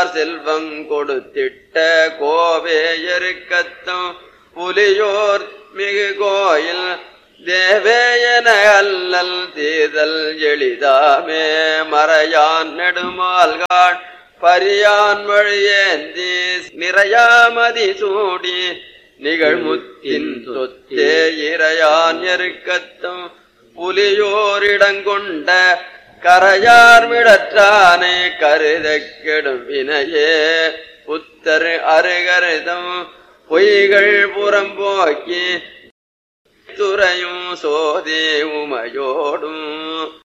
செல்வம் கொடுத்திட்ட கோவேயருக்கத்தம் புலியோர் மிகு கோயில் தேவேயன அல்லல் தீதல் எளிதாமே மறையான் நெடுமால்காள் பரியான் வழியேந்தி நிறையாமதி சூடி நிகழ்முத்தின் சொத்தே இறையான் எருக்கத்தும் புலியோரிடங்கொண்ட கரையார் விடற்றானை கருதக் கெடும் வினையே புத்தர் அருகருதம் பொய்கள் புறம்போக்கி துறையும் சோதி உமையோடும்